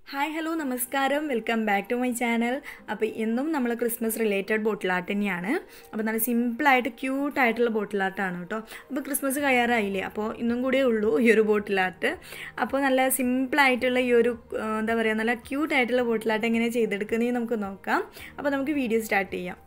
hi hello നമസ്കാരം welcome back to my channel അപ്പോൾ ഇന്നും നമ്മൾ ക്രിസ്മസ് റിലേറ്റഡ് ബോട്ടിൽ ആർട്ട് തന്നെയാണ് അപ്പോൾ നല്ല സിമ്പിളായിട്ട് ക്യൂട്ടായിട്ടുള്ള ബോട്ടിൽ ആർട്ടാണ് കേട്ടോ അപ്പോൾ ക്രിസ്മസ് കഴിയാറായില്ലേ അപ്പോൾ ഇന്നും കൂടിയേ ഉള്ളൂ ഈ ഒരു ബോട്ടിൽ ആർട്ട് അപ്പോൾ നല്ല സിമ്പിളായിട്ടുള്ള ഈ ഒരു ആ, എന്താ പറയുക നല്ല ക്യൂട്ടായിട്ടുള്ള ബോട്ടിൽ ആർട്ട് എങ്ങനെ ചെയ്തെടുക്കുന്നതെന്ന് നമുക്ക് നോക്കാം അപ്പോൾ നമുക്ക് വീഡിയോ സ്റ്റാർട്ട് ചെയ്യാം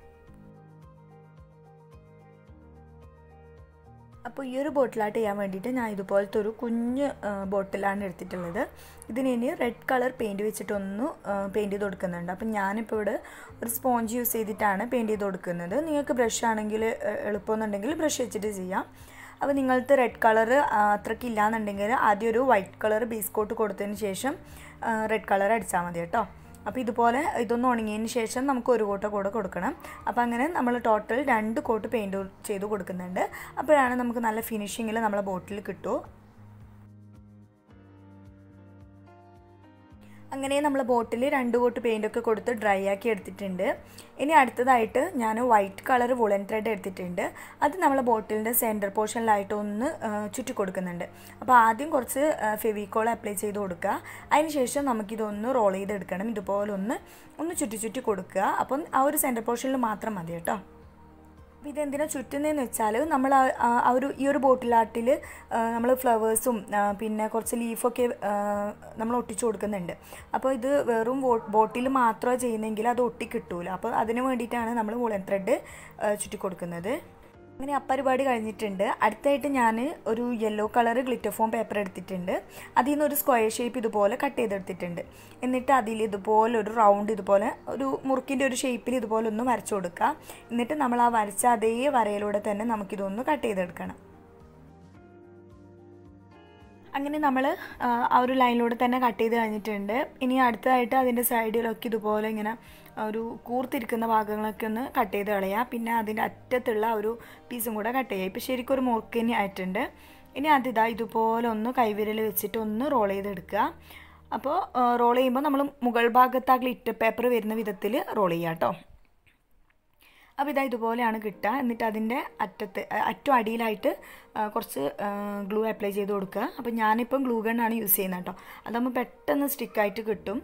അപ്പോൾ ഈ ഒരു ബോട്ടിലായിട്ട് ചെയ്യാൻ വേണ്ടിയിട്ട് ഞാൻ ഇതുപോലത്തെ ഒരു കുഞ്ഞ് ആ, ബോട്ടിലാണ് എടുത്തിട്ടുള്ളത് ഇതിന് ഇനി റെഡ് കളർ പെയിൻറ് വെച്ചിട്ടൊന്ന് പെയിൻറ് ചെയ്ത് കൊടുക്കുന്നുണ്ട് അപ്പം ഞാനിപ്പോൾ ഇവിടെ ഒരു സ്പോഞ്ച് യൂസ് ചെയ്തിട്ടാണ് പെയിൻറ് ചെയ്ത് കൊടുക്കുന്നത് നിങ്ങൾക്ക് ബ്രഷ് ആണെങ്കിൽ എളുപ്പമെന്നുണ്ടെങ്കിൽ ബ്രഷ് വെച്ചിട്ട് ചെയ്യാം അപ്പോൾ നിങ്ങളത്തെ റെഡ് കളർ അത്രയ്ക്ക് ഇല്ലാന്നുണ്ടെങ്കിൽ ആദ്യം ഒരു വൈറ്റ് കളർ ബേസ് കോട്ട് കൊടുത്തതിന് ശേഷം റെഡ് കളർ അടിച്ചാൽ മതി കേട്ടോ അപ്പോൾ ഇതുപോലെ ഇതൊന്ന് ഉണങ്ങിയതിന് ശേഷം നമുക്ക് ഒരു കോട്ട് കൂടെ കൊടുക്കണം അപ്പോൾ അങ്ങനെ നമ്മൾ ടോട്ടൽ രണ്ട് കോട്ട് പെയിൻറ് ചെയ്ത് കൊടുക്കുന്നുണ്ട് അപ്പോഴാണ് നമുക്ക് നല്ല ഫിനിഷിങ്ങിൽ നമ്മളെ ബോട്ടിൽ കിട്ടൂ അങ്ങനെ നമ്മൾ ബോട്ടിൽ രണ്ട് കോട്ട് പെയിൻ്റൊക്കെ കൊടുത്ത് ഡ്രൈ ആക്കി എടുത്തിട്ടുണ്ട് ഇനി അടുത്തതായിട്ട് ഞാൻ വൈറ്റ് കളർ വുളൻ ത്രെഡ് എടുത്തിട്ടുണ്ട് അത് നമ്മളെ ബോട്ടിലിൻ്റെ സെൻറ്റർ പോർഷനിലായിട്ട് ഒന്ന് ആ, ചുറ്റി കൊടുക്കുന്നുണ്ട് അപ്പോൾ ആദ്യം കുറച്ച് ഫെവിക്കോൾ അപ്ലൈ ചെയ്ത് കൊടുക്കുക അതിന് ശേഷം നമുക്കിതൊന്ന് റോൾ ചെയ്തെടുക്കണം ഇതുപോലെ ഒന്ന് ഒന്ന് ചുറ്റി ചുറ്റി കൊടുക്കുക അപ്പം ആ ഒരു സെൻറ്റർ പോർഷനിൽ മാത്രം മതി കേട്ടോ അപ്പോൾ ഇതെന്തിനാ ചുറ്റുന്നതെന്ന് വെച്ചാൽ നമ്മൾ ആ- ആ- ആ ഒരു ഈ ഒരു ബോട്ടിലാട്ടിൽ നമ്മൾ ഫ്ലവേഴ്സും പിന്നെ കുറച്ച് ലീഫൊക്കെ നമ്മൾ ഒട്ടിച്ചു കൊടുക്കുന്നുണ്ട് അപ്പോൾ ഇത് വെറും ബോട്ടിൽ മാത്രമേ ചെയ്യുന്നെങ്കിൽ അത് ഒട്ടി കിട്ടൂല അപ്പോൾ അതിന് വേണ്ടിയിട്ടാണ് നമ്മൾ വുളൻ ത്രെഡ് ചുറ്റി കൊടുക്കുന്നത് അങ്ങനെ ആ പരിപാടി കഴിഞ്ഞിട്ടുണ്ട് അടുത്തായിട്ട് ഞാൻ ഒരു yellow colour glitter foam paper എടുത്തിട്ടുണ്ട് അതിൽ നിന്ന് ഒരു സ്ക്വയർ ഷേപ്പ് ഇതുപോലെ കട്ട് ചെയ്തെടുത്തിട്ടുണ്ട് എന്നിട്ട് അതിൽ ഇതുപോലെ ഒരു റൗണ്ട് ഇതുപോലെ ഒരു മുറുക്കിൻ്റെ ഒരു ഷേപ്പിൽ ഇതുപോലെ ഒന്ന് വരച്ചു കൊടുക്കുക എന്നിട്ട് നമ്മൾ ആ വരച്ച അതേ വരയിലൂടെ തന്നെ നമുക്കിതൊന്ന് കട്ട് ചെയ്തെടുക്കണം അങ്ങനെ നമ്മൾ ആ ഒരു ലൈനിലൂടെ തന്നെ കട്ട് ചെയ്ത് കഴിഞ്ഞിട്ടുണ്ട് ഇനി അടുത്തതായിട്ട് അതിൻ്റെ സൈഡിലൊക്കെ ഇതുപോലെ ഇങ്ങനെ ഒരു കൂർത്തിരിക്കുന്ന ഭാഗങ്ങളൊക്കെ ഒന്ന് കട്ട് ചെയ്ത് കളയുക പിന്നെ അതിൻ്റെ അറ്റത്തുള്ള ആ ഒരു പീസും കൂടെ കട്ട് ചെയ്യുക ഇപ്പോൾ ശരിക്കും ഒരു മുറുക്കിനി ആയിട്ടുണ്ട് ഇനി അതിതാ ഇതുപോലെ ഒന്ന് കൈവിരൽ വെച്ചിട്ട് ഒന്ന് റോൾ ചെയ്തെടുക്കുക അപ്പോൾ റോൾ ചെയ്യുമ്പോൾ നമ്മൾ മുകൾ ഭാഗത്ത് ആ ഗ്ലിറ്റർ പേപ്പർ വരുന്ന വിധത്തിൽ റോൾ ചെയ്യുക കേട്ടോ അപ്പോൾ ഇതാ ഇതുപോലെയാണ് കിട്ടുക എന്നിട്ട് അതിൻ്റെ അറ്റത്ത് അ- അറ്റം അടിയിലായിട്ട് ആ, കുറച്ച് ഗ്ലൂ അപ്ലൈ ചെയ്ത് കൊടുക്കുക അപ്പോൾ ഞാനിപ്പം ഗ്ലൂ ഗണ്ണാണ് യൂസ് ചെയ്യുന്നത് കേട്ടോ അതാകുമ്പോൾ പെട്ടെന്ന് സ്റ്റിക്കായിട്ട് കിട്ടും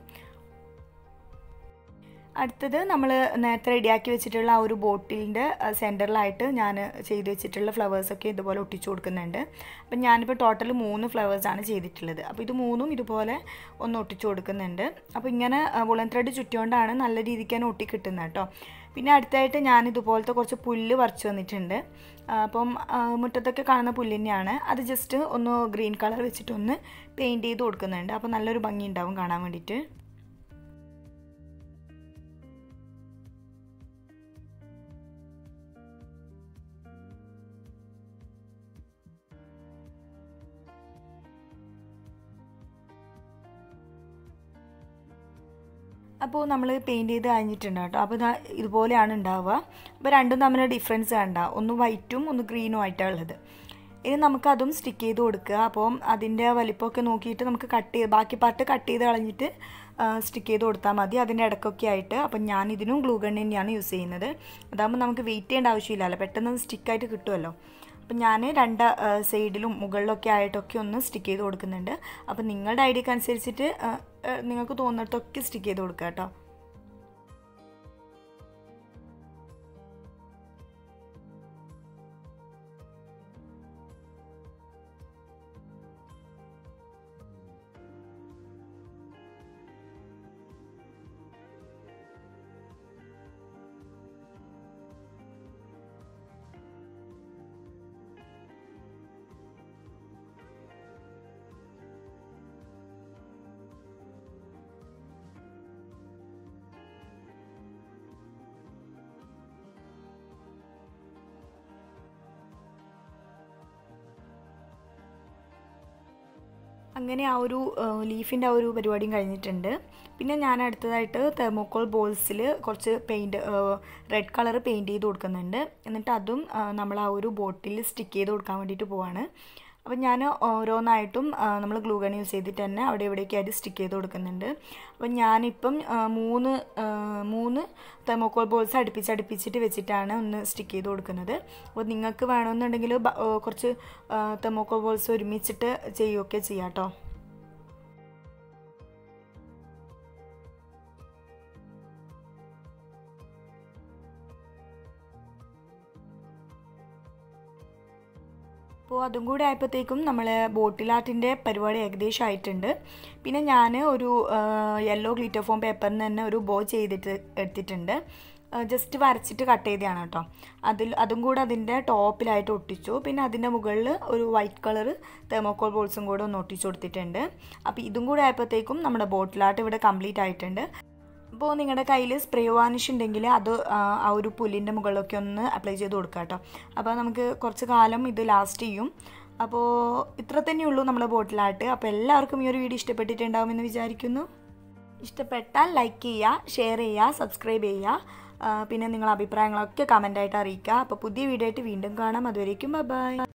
അടുത്തത് നമ്മൾ നേരത്തെ റെഡിയാക്കി വെച്ചിട്ടുള്ള ആ ഒരു ബോട്ടിലിൻ്റെ സെൻറ്ററിലായിട്ട് ഞാൻ ചെയ്ത് വെച്ചിട്ടുള്ള ഫ്ലവേഴ്സൊക്കെ ഇതുപോലെ ഒട്ടിച്ചു കൊടുക്കുന്നുണ്ട് അപ്പം ഞാനിപ്പോൾ ടോട്ടൽ മൂന്ന് ഫ്ലവേഴ്സാണ് ചെയ്തിട്ടുള്ളത് അപ്പോൾ ഇത് മൂന്നും ഇതുപോലെ ഒന്ന് ഒട്ടിച്ചു കൊടുക്കുന്നുണ്ട് അപ്പോൾ ഇങ്ങനെ വുളൻ ത്രെഡ് ചുറ്റിയോണ്ടാണ് നല്ല രീതിക്ക് തന്നെ ഒട്ടി കിട്ടുന്നത് കേട്ടോ പിന്നെ അടുത്തായിട്ട് ഞാൻ ഇതുപോലത്തെ കുറച്ച് പുല്ല് പറിച്ചു വന്നിട്ടുണ്ട് ആ, അപ്പം ആ, മുറ്റത്തൊക്കെ കാണുന്ന പുല്ല് തന്നെയാണ് അത് ജസ്റ്റ് ഒന്ന് ഗ്രീൻ കളർ വെച്ചിട്ടൊന്ന് പെയിൻറ്റ് ചെയ്ത് കൊടുക്കുന്നുണ്ട് അപ്പോൾ നല്ലൊരു ഭംഗി ഉണ്ടാവും കാണാൻ വേണ്ടിയിട്ട് അപ്പോൾ നമ്മൾ പെയിൻറ്റ് ചെയ്ത് കഴിഞ്ഞിട്ടുണ്ട് കേട്ടോ അപ്പോൾ ഇതാ ഇതുപോലെയാണ് ഉണ്ടാവുക അപ്പോൾ രണ്ടും തമ്മിലുള്ള ഡിഫറൻസ് കണ്ട ഒന്ന് വൈറ്റും ഒന്ന് ഗ്രീനും ആയിട്ടാണ് ഉള്ളത് ഇനി നമുക്കതും സ്റ്റിക്ക് ചെയ്ത് കൊടുക്കുക അപ്പം അതിൻ്റെ വലിപ്പമൊക്കെ നോക്കിയിട്ട് നമുക്ക് കട്ട് ചെയ്ത് ബാക്കി പാർട്ട് കട്ട് ചെയ്ത് കളഞ്ഞിട്ട് സ്റ്റിക്ക് ചെയ്ത് കൊടുത്താൽ മതി അതിൻ്റെ ഇടയ്ക്കൊക്കെ ആയിട്ട് അപ്പം ഞാൻ ഇതിനും ഗ്ലൂ ഗൺ തന്നെയാണ് യൂസ് ചെയ്യുന്നത് അതാകുമ്പോൾ നമുക്ക് വെയിറ്റ് ചെയ്യേണ്ട ആവശ്യമില്ലല്ലോ പെട്ടെന്ന് സ്റ്റിക്കായിട്ട് കിട്ടുമല്ലോ അപ്പം ഞാൻ രണ്ട് സൈഡിലും മുകളിലൊക്കെ ആയിട്ടൊക്കെ ഒന്ന് സ്റ്റിക്ക് ചെയ്ത് കൊടുക്കുന്നുണ്ട് അപ്പം നിങ്ങളുടെ ഐഡിയക്ക് അനുസരിച്ചിട്ട് ആ, ആ, നിങ്ങൾക്ക് തോന്നിടത്തൊക്കെ സ്റ്റിക്ക് ചെയ്ത് കൊടുക്കുക കേട്ടോ അങ്ങനെ ആ ഒരു ലീഫിൻ്റെ ആ ഒരു പരിപാടിയും കഴിഞ്ഞിട്ടുണ്ട് പിന്നെ ഞാൻ അടുത്തതായിട്ട് തെർമോക്കോൾ ബോൾസിൽ കുറച്ച് പെയിൻറ്റ് റെഡ് കളർ പെയിൻറ്റ് ചെയ്ത് കൊടുക്കുന്നുണ്ട് എന്നിട്ട് അതും നമ്മൾ ആ ഒരു ബോട്ടിൽ സ്റ്റിക്ക് ചെയ്ത് കൊടുക്കാൻ വേണ്ടിയിട്ട് പോവാണ് അപ്പം ഞാൻ ഓരോന്നായിട്ടും നമ്മൾ ഗ്ലൂ ഗൺ യൂസ് ചെയ്തിട്ട് തന്നെ അവിടെ ഇവിടേക്ക് ആയിട്ട് സ്റ്റിക്ക് ചെയ്ത് കൊടുക്കുന്നുണ്ട് അപ്പം ഞാനിപ്പം ആ, മൂന്ന് ആ, മൂന്ന് തെർമോക്കോൾ ബോൾസ് അടുപ്പിച്ച് അടുപ്പിച്ചിട്ട് വെച്ചിട്ടാണ് ഒന്ന് സ്റ്റിക്ക് ചെയ്ത് കൊടുക്കുന്നത് അപ്പോൾ നിങ്ങൾക്ക് വേണമെന്നുണ്ടെങ്കിൽ ബ- ആ, കുറച്ച് തെർമോക്കോൾ ബോൾസ് ഒരുമിച്ചിട്ട് ചെയ്യുകയൊക്കെ ചെയ്യാം കേട്ടോ അപ്പോൾ അതും കൂടെ ആയപ്പോഴത്തേക്കും നമ്മൾ ബോട്ടിൽ ആർട്ടിൻ്റെ പരിപാടി ഏകദേശം ആയിട്ടുണ്ട് പിന്നെ ഞാൻ ഒരു യെല്ലോ ഗ്ലിറ്റർ ഫോം പേപ്പറിന് തന്നെ ഒരു ബോ ചെയ്തിട്ട് എടുത്തിട്ടുണ്ട് ജസ്റ്റ് വരച്ചിട്ട് കട്ട് ചെയ്തതാണ് കേട്ടോ അതിൽ അതും കൂടെ അതിൻ്റെ ടോപ്പിലായിട്ട് ഒട്ടിച്ചു പിന്നെ അതിൻ്റെ മുകളിൽ ഒരു വൈറ്റ് കളർ തെർമോക്കോൾ ബോൾസും കൂടെ ഒന്ന് ഒട്ടിച്ചു കൊടുത്തിട്ടുണ്ട് അപ്പോൾ ഇതും കൂടെ ആയപ്പോഴത്തേക്കും നമ്മുടെ ബോട്ടിലായിട്ട് ഇവിടെ കംപ്ലീറ്റ് ആയിട്ടുണ്ട് അപ്പോൾ നിങ്ങളുടെ കയ്യിൽ സ്പ്രേ വാനിഷ് ഉണ്ടെങ്കിൽ അത് ആ ഒരു പുല്ലിൻ്റെ മുകളിലൊക്കെ ഒന്ന് അപ്ലൈ ചെയ്ത് കൊടുക്കുക കേട്ടോ അപ്പോൾ നമുക്ക് കുറച്ച് കാലം ഇത് ലാസ്റ്റ് ചെയ്യും അപ്പോൾ ഇത്ര തന്നെയുള്ളൂ നമ്മുടെ ബോട്ടിലായിട്ട് അപ്പോൾ എല്ലാവർക്കും ഈ ഒരു വീഡിയോ ഇഷ്ടപ്പെട്ടിട്ടുണ്ടാവുമെന്ന് വിചാരിക്കുന്നു ഇഷ്ടപ്പെട്ടാൽ ലൈക്ക് ചെയ്യുക ഷെയർ ചെയ്യുക സബ്സ്ക്രൈബ് ചെയ്യുക പിന്നെ നിങ്ങളുടെ അഭിപ്രായങ്ങളൊക്കെ കമൻ്റായിട്ട് അറിയിക്കുക അപ്പോൾ പുതിയ വീഡിയോ ആയിട്ട് വീണ്ടും കാണാം അതുവരേക്കും ബൈ